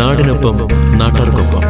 നാടിനൊപ്പം നാട്ടാർക്കൊപ്പം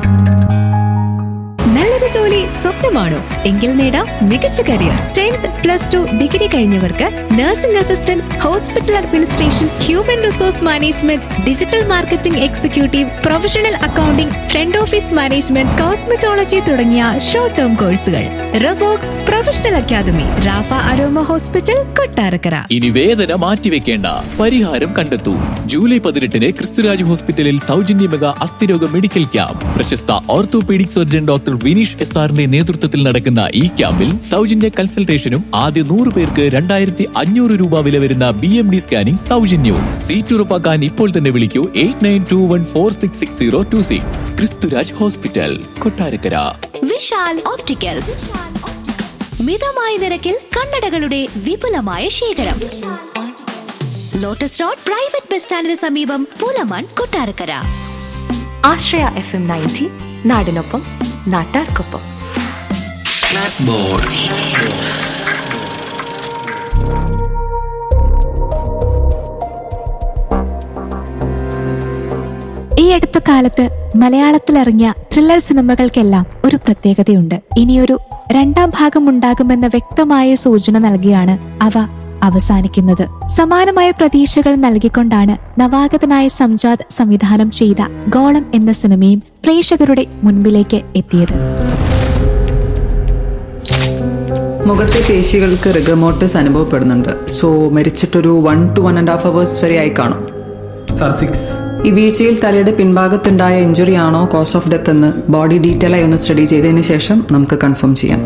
നല്ലൊരു ജോലി സ്വപ്നമാണോ എങ്കിൽ നേടാം മികച്ച career tenth plus two degree കഴിഞ്ഞവർക്ക് nursing assistant hospital administration human resource management digital marketing executive professional accounting front office management cosmetology തുടങ്ങിയ ഷോർട്ട് ടേം കോഴ്സുകൾ Ravox professional academy Rafa aroma hospital Kottarakkara ഇനി വേദന മാറ്റിവെക്കേണ്ട പരിഹാരം കണ്ടെത്തൂ ജൂലൈ പതിനെട്ടിന് ക്രിസ്തുരാജ് ഹോസ്പിറ്റലിൽ സൗജന്യ മെഗാ അസ്ഥിരോഗ മെഡിക്കൽ ക്യാമ്പ് പ്രശസ്ത orthopaedic surgeon doctor Vineesh S ആറിന്റെ നേതൃത്വത്തിൽ നടക്കുന്ന ഈ ക്യാമ്പിൽ സൗജന്യ കൺസൾട്ടേഷനും ആദ്യ നൂറ് പേർക്ക് രണ്ടായിരത്തി അഞ്ഞൂറ് രൂപ വില വരുന്ന ബി എം ഡി സ്കാനിംഗ് സൗജന്യവും സീറ്റ് ഉറപ്പാക്കാൻ ഇപ്പോൾ തന്നെ വിളിക്കൂ eight nine two one four six six zero two six Kristuraj hospital Kottarakkara Vishal opticals മിതമായ നിരക്കിൽ കണ്ണടകളുടെ വിപുലമായ ശേഖരം ലോട്ടസ് റോഡ് പ്രൈവറ്റ് ബസ് സ്റ്റാൻഡിന് സമീപം Pulamon Kottarakkara Ashraya F M ninety നാടിനൊപ്പം നാട്ടാർക്കൊപ്പം ഈ അടുത്ത കാലത്ത് മലയാളത്തിലിറങ്ങിയ ത്രില്ലർ സിനിമകൾക്കെല്ലാം ഒരു പ്രത്യേകതയുണ്ട് ഇനിയൊരു രണ്ടാം ഭാഗം ഉണ്ടാകുമെന്ന വ്യക്തമായ സൂചന നൽകിയാണ് അവ അവസാനിക്കുന്നത് സമാനമായ പ്രതീക്ഷകൾ നൽകിക്കൊണ്ടാണ് നവാഗതനായ സംജാദ് സംവിധാനം ചെയ്ത ഗോളം എന്ന സിനിമയും പ്രേക്ഷകരുടെ മുൻപിലേക്ക് എത്തിയത് മുഖത്തെ പേശികൾക്ക് റിഗമോട്ടസ് അനുഭവപ്പെടുന്നുണ്ട് സോ മരിച്ചിട്ടൊരു one to one and half hours വരെ ആയി കാണും സാർ സിക്സ് ഈ വീഴ്ചയിൽ തലയുടെ പിൻഭാഗത്തുണ്ടായ ഇഞ്ചുറി ആണോ കോസ് ഓഫ് ഡെത്ത് എന്ന് ബോഡി ഡീറ്റെയിൽ ആയി ഒന്ന് സ്റ്റഡി ചെയ്തതിന് ശേഷം നമുക്ക് കൺഫേം ചെയ്യാം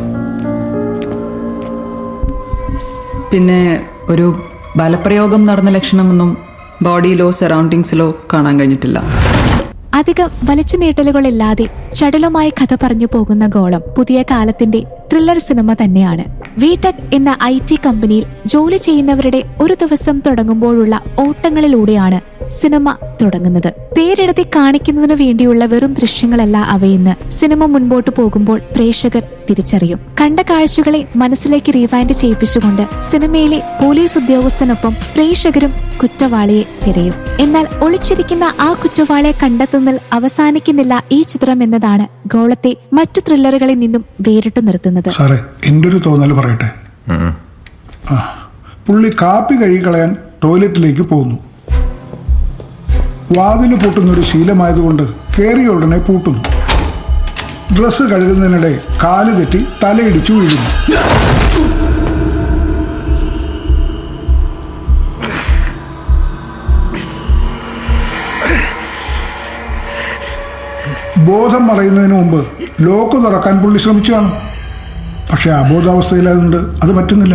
പിന്നെ ഒരു ബലപ്രയോഗം നടന്ന ലക്ഷണമൊന്നും ബോഡിയിലോ സറൗണ്ടിങ്സിലോ കാണാൻ കഴിഞ്ഞിട്ടില്ല അധികം വലിച്ചു നീട്ടലുകളില്ലാതെ ചടുലമായി കഥ പറഞ്ഞു പോകുന്ന ഗോളം പുതിയ കാലത്തിന്റെ ത്രില്ലർ സിനിമ തന്നെയാണ് വിടെക് എന്ന ഐ ടി കമ്പനിയിൽ ജോലി ചെയ്യുന്നവരുടെ ഒരു ദിവസം തുടങ്ങുമ്പോഴുള്ള ഓട്ടങ്ങളിലൂടെയാണ് സിനിമ തുടങ്ങുന്നത് പേരെടുത്തി കാണിക്കുന്നതിനു വേണ്ടിയുള്ള വെറും ദൃശ്യങ്ങളല്ല അവയെന്ന് സിനിമ മുൻപോട്ട് പോകുമ്പോൾ പ്രേക്ഷകർ തിരിച്ചറിയും കണ്ട കാഴ്ചകളെ മനസ്സിലേക്ക് റീവൈൻഡ് ചെയ്യിപ്പിച്ചുകൊണ്ട് സിനിമയിലെ പോലീസ് ഉദ്യോഗസ്ഥനൊപ്പം പ്രേക്ഷകരും കുറ്റവാളിയെ തിരയും എന്നാൽ ഒളിച്ചിരിക്കുന്ന ആ കുറ്റവാളിയെ കണ്ടെത്തുന്നതിൽ അവസാനിക്കുന്നില്ല ഈ ചിത്രം എന്നതാണ് ഗോളത്തെ മറ്റു ത്രില്ലറുകളിൽ നിന്നും വേറിട്ടു നിർത്തുന്നത് സാറേ എൻ്റെ ഒരു തോന്നൽ പറയട്ടെ ആ പുള്ളി കാപ്പി കഴുകിക്കളയാൻ ടോയ്ലറ്റിലേക്ക് പോകുന്നു വാതിൽ പൂട്ടുന്നൊരു ശീലമായതുകൊണ്ട് കയറിയ ഉടനെ പൂട്ടുന്നു ഡ്രസ്സ് കഴുകുന്നതിനിടെ കാല് തെറ്റി തലയിടിച്ചു വീഴുന്നു ബോധം മറയുന്നതിന് മുമ്പ് ലോക്ക് തുറക്കാൻ പുള്ളി ശ്രമിച്ചു കാണും പക്ഷെ അബോധാവസ്ഥയിലായതുകൊണ്ട് അത് പറ്റുന്നില്ല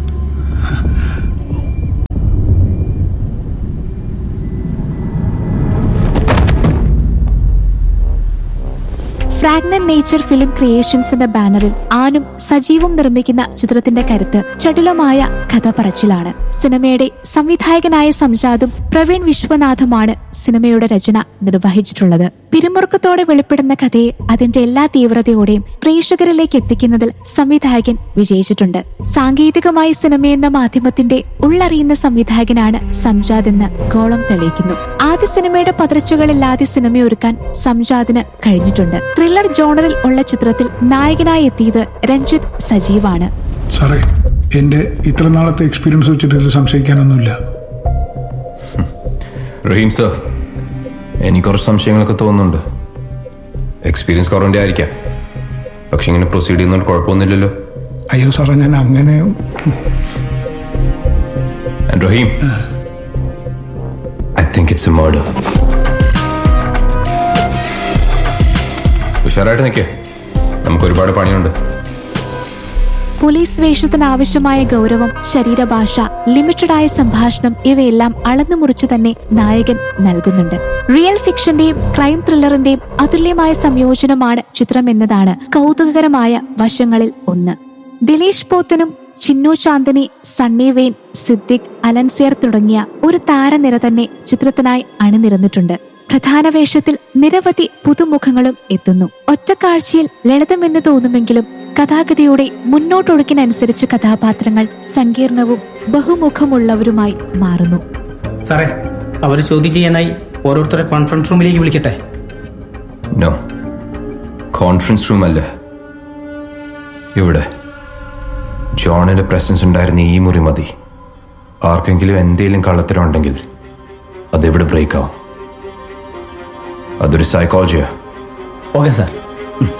ഫ്രാഗ്നന്റ് നേച്ചർ ഫിലിം ക്രിയേഷൻസിന്റെ ബാനറിൽ ആനും സജീവും നിർമ്മിക്കുന്ന ചിത്രത്തിന്റെ കരുത്ത് ചടുലമായ കഥ പറച്ചിലാണ് സിനിമയുടെ സംവിധായകനായ സംജാദും പ്രവീൺ വിശ്വനാഥുമാണ് സിനിമയുടെ രചന നിർവഹിച്ചിട്ടുള്ളത് പിരിമുറുക്കത്തോടെ വെളിപ്പെടുന്ന കഥയെ അതിന്റെ എല്ലാ തീവ്രതയോടെയും പ്രേക്ഷകരിലേക്ക് എത്തിക്കുന്നതിൽ സംവിധായകൻ വിജയിച്ചിട്ടുണ്ട് സാങ്കേതികമായി സിനിമയെന്ന മാധ്യമത്തിന്റെ ഉള്ളറിയുന്ന സംവിധായകനാണ് സംജാദ് എന്ന് ഗോളം തെളിയിക്കുന്നു ആദ്യ സിനിമയുടെ പതർച്ചകളില്ലാതെ സിനിമയൊരുക്കാൻ സംജാദിന് കഴിഞ്ഞിട്ടുണ്ട് ത്രില്ലർ ജോണറിൽ ഉള്ള ചിത്രത്തിൽ നായകനായി എത്തിയത് രഞ്ജിത്ത് സജീവാണ് സാറേ എൻ്റെ ഇത്ര നാളത്തെ എക്സ്പീരിയൻസ് വെച്ചിട്ട് ഇതിൽ സംശയിക്കാനൊന്നുമില്ല റഹീം സർ എനിക്ക് കുറച്ച് സംശയങ്ങളൊക്കെ തോന്നുന്നുണ്ട് എക്സ്പീരിയൻസ് കുറവിൻ്റെ ആയിരിക്കാം പക്ഷെ ഇങ്ങനെ പ്രൊസീഡ് ചെയ്യുന്നതുകൊണ്ട് കുഴപ്പമൊന്നുമില്ലല്ലോ അയ്യോ സാറേ ഞാൻ അങ്ങനെ and Rahim I think it's a murder ഉഷാറായിട്ട് നിൽക്കേ നമുക്ക് ഒരുപാട് പണിയുണ്ട് പോലീസ് വേഷത്തിന് ആവശ്യമായ ഗൗരവം ശരീരഭാഷ ലിമിറ്റഡായ സംഭാഷണം ഇവയെല്ലാം അളന്നു മുറിച്ചു തന്നെ നായകൻ നൽകുന്നുണ്ട് റിയൽ ഫിക്ഷന്റെയും ക്രൈം ത്രില്ലറിന്റെയും അതുല്യമായ സംയോജനമാണ് ചിത്രം എന്നതാണ് കൗതുകകരമായ വശങ്ങളിൽ ഒന്ന് ദിലീഷ് പോത്തനും ചിന്നു ചാന്ദിനി സണ്ണി വെയിൻ സിദ്ദിഖ് അലൻസിയർ തുടങ്ങിയ ഒരു താരനിര തന്നെ ചിത്രത്തിനായി അണിനിരന്നിട്ടുണ്ട് പ്രധാന വേഷത്തിൽ നിരവധി പുതുമുഖങ്ങളും എത്തുന്നു ഒറ്റക്കാഴ്ചയിൽ ലളിതമെന്ന് തോന്നുമെങ്കിലും കഥാഗതിയുടെ മുന്നോട്ടൊഴുക്കിനനുസരിച്ച് കഥാപാത്രങ്ങൾ സങ്കീർണവും ബഹുമുഖമുള്ളവരുമായി മാറുന്നു സാറേ അവർ ചോദ്യം ചെയ്യാനായി ഓരോരുത്തരെ കോൺഫറൻസ് റൂമിലേക്ക് വിളിക്കട്ടെ നോ കോൺഫറൻസ് റൂം അല്ല ഇവിടെ ജോണിന്റെ പ്രസൻസ് ഉണ്ടായിരുന്ന ഈ മുറി മതി ആർക്കെങ്കിലും എന്തെങ്കിലും കള്ളത്തരം ഉണ്ടെങ്കിൽ അതെവിടെ ബ്രേക്ക് ആവും അതൊരു സൈക്കോളജിയാ ഓക്കെ സാർ